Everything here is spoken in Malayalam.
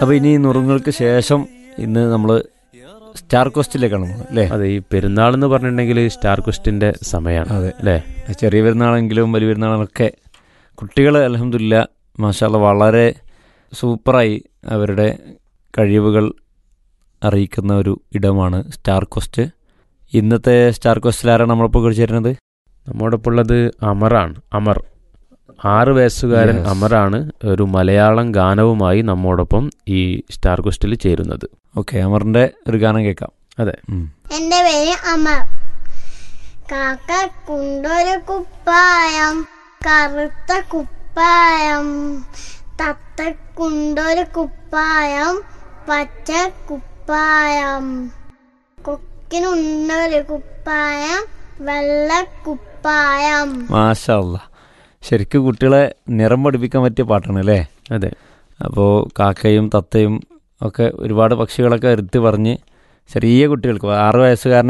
അപ്പോൾ ഇനി നുറുങ്ങൾക്ക് ശേഷം ഇന്ന് നമ്മൾ സ്റ്റാർ ക്വസ്റ്റിലേക്കാണ് പോകുന്നത് അല്ലേ അതെ ഈ പെരുന്നാൾ എന്ന് പറഞ്ഞിട്ടുണ്ടെങ്കിൽ സ്റ്റാർ ക്വസ്റ്റിന്റെ സമയമാണ് അതെ അല്ലേ ചെറിയ പെരുന്നാളെങ്കിലും വലിയ പെരുന്നാളൊക്കെ കുട്ടികൾ അലഹമില്ല മാഷാല്ല വളരെ സൂപ്പറായി അവരുടെ കഴിവുകൾ അറിയിക്കുന്ന ഒരു ഇടമാണ് സ്റ്റാർ ക്വസ്റ്റ് ഇന്നത്തെ സ്റ്റാർ ക്വസ്റ്റിലാരാണ് നമ്മളിപ്പോൾ കുറിച്ച് തരുന്നത് നമ്മോടൊപ്പം ഉള്ളത് അമറാണ് അമർ ആറ് വയസ്സുകാരൻ Yes. അമറാണ് ഒരു മലയാളം ഗാനവുമായി നമ്മോടൊപ്പം ഈ സ്റ്റാർ ക്വസ്റ്റിൽ ചേരുന്നത് ഓക്കെ അമറിൻ്റെ ഒരു ഗാനം കേൾക്കാം അതെ. ഉം. എന്റെ പേര് അമർ കാക്കക്കുണ്ടൊരു കുപ്പായം കറുത്ത കുപ്പായം തത്തക്കുണ്ടൊരു കുപ്പായം പച്ച കുപ്പായം കൊക്കിനുണ്ടൊരു കുപ്പായം വെള്ള കുപ്പായം മാഷാ അല്ലാ ശരിക്കും കുട്ടികളെ നിറം പഠിപ്പിക്കാൻ പറ്റിയ പാട്ടാണ് അല്ലേ അതെ അപ്പോൾ കാക്കയും തത്തയും ഒക്കെ ഒരുപാട് പക്ഷികളൊക്കെ എടുത്ത് പറഞ്ഞ് ചെറിയ കുട്ടികൾക്ക് ആറ് വയസ്സുകാരൻ